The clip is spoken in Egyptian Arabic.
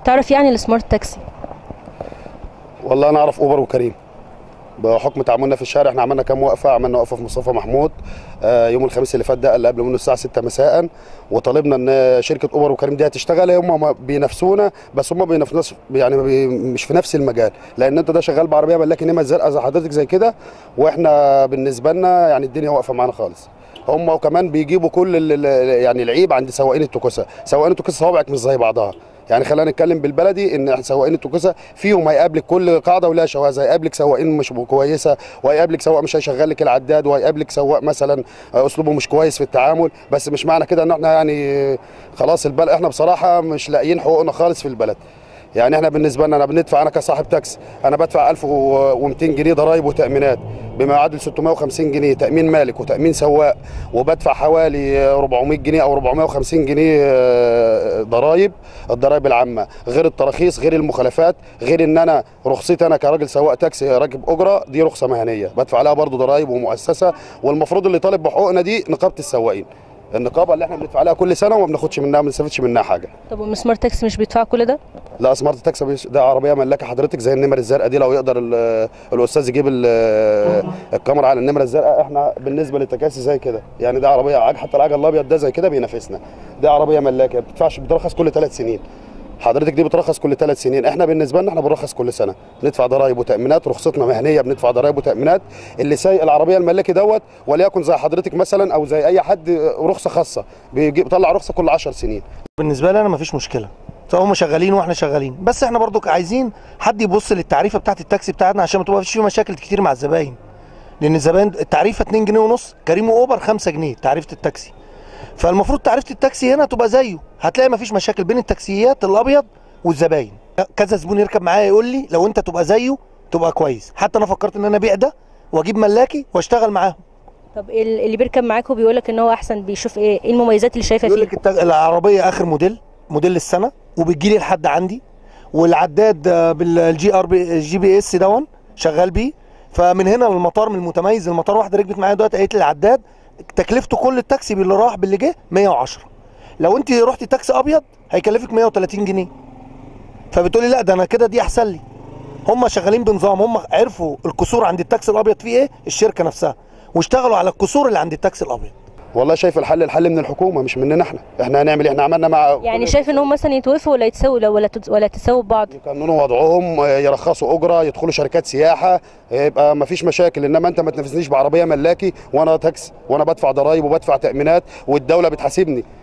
تعرف يعني السمارت تاكسي والله انا اعرف اوبر وكريم بحكم تعاملنا في الشارع احنا عملنا كام وقفه عملنا وقفه في مصطفى محمود آه، يوم الخميس اللي فات ده اللي قبل منه الساعه 6 مساء وطالبنا ان شركه اوبر وكريم دي هتشتغل هم ما بينافسونا بس هم بينافسونا يعني ما بي- مش في نفس المجال لان انت ده شغال بعربيه ملاكي نمى زرقاء زي حضرتك زي كده واحنا بالنسبه لنا يعني الدنيا واقفه معانا خالص هم وكمان بيجيبوا كل ال- ال- يعني العيب عند سواقين التوكسه سواقين التوكسه صوابعك مش زي بعضها يعني خلينا نتكلم بالبلدي ان سواقين التوكسه فيهم هيقابلك كل قاعده ولها شواذ هيقابلك سواقين مش كويسه وهيقابلك سواق مش هيشغل لك العداد وهيقابلك سواق مثلا اسلوبه مش كويس في التعامل بس مش معنى كده ان احنا يعني خلاص البلد احنا بصراحه مش لاقيين حقوقنا خالص في البلد يعني احنا بالنسبه لنا انا بندفع انا كصاحب تاكسي انا بدفع 1200 جنيه ضرايب وتامينات بما يعادل 650 جنيه تامين مالك وتامين سواق وبدفع حوالي 400 جنيه او 450 جنيه آه، ضرايب الضرايب العامه غير التراخيص غير المخالفات غير ان انا رخصتي انا كراجل سواق تاكسي راكب اجره دي رخصه مهنيه بدفع عليها برضو ضرايب ومؤسسه والمفروض اللي طالب بحقوقنا دي نقابه السواقين النقابه اللي احنا بندفع عليها كل سنه وما بناخدش منها ما بنستفدش منها حاجه طب والسمارت تاكسي مش بيدفع كل ده لا سمارت تاكسي بيش- ده عربيه ملاكه حضرتك زي النمر الزرقاء دي لو يقدر ال- الاستاذ يجيب ال- الكاميرا على النمره الزرقاء احنا بالنسبه للتكاسي زي كده يعني ده عربيه عج حتى العجل الابيض ده زي كده بينافسنا ده عربيه ملاكه ما بتدفعش بترخص كل ثلاث سنين حضرتك دي بترخص كل ثلاث سنين احنا بالنسبه لنا احنا بنرخص كل سنه بندفع ضرائب وتامينات رخصتنا مهنيه بندفع ضرائب وتامينات اللي سايق العربيه الملاكي دوت وليكن زي حضرتك مثلا او زي اي حد رخصه خاصه بيجي- بيطلع رخصه كل 10 سنين بالنسبه لي انا مفيش مشكله سواء هم شغالين واحنا شغالين بس احنا برضو عايزين حد يبص للتعريفه بتاعت التاكسي بتاعتنا عشان ما تبقاش في مشاكل كتير مع الزباين لان الزباين التعريفه 2 جنيه ونص كريم واوبر 5 جنيه تعريفه التاكسي فالمفروض تعريفه التاكسي هنا تبقى زيه هتلاقي مفيش مشاكل بين التاكسيات الابيض والزباين كذا زبون يركب معايا يقول لي لو انت تبقى زيه تبقى كويس حتى انا فكرت ان انا ابيع ده واجيب ملاكي واشتغل معاهم طب ال- اللي بيركب معاكوا بيقول لك ان هو احسن بيشوف ايه ايه المميزات اللي شايفها يقول فيه لك التج... العربيه اخر موديل موديل السنه وبتجي لي لحد عندي والعداد آه، بالجي ار بي الجي بي اس دون شغال بيه فمن هنا للمطار من المتميز المطار واحده ركبت معايا دلوقتي قالت لي العداد تكلفته كل التاكسي باللي راح باللي جه 110 لو انت رحتي تاكسي ابيض هيكلفك 130 جنيه فبتقولي لا ده انا كده دي احسن لي هم شغالين بنظام هم عرفوا الكسور عند التاكسي الابيض فيه ايه الشركه نفسها واشتغلوا على الكسور اللي عند التاكسي الابيض والله شايف الحل الحل من الحكومه مش مننا احنا احنا هنعمل ايه احنا عملنا مع يعني كل- شايف ان هم مثلا يتوقفوا ولا يتساووا لا- ولا تت- ولا تتساووا ببعض يقننوا وضعهم يرخصوا اجره يدخلوا شركات سياحه يبقى ما فيش مشاكل انما انت ما تنافسنيش بعربيه ملاكي وانا تاكسي وانا بدفع ضرايب وبدفع تامينات والدوله بتحاسبني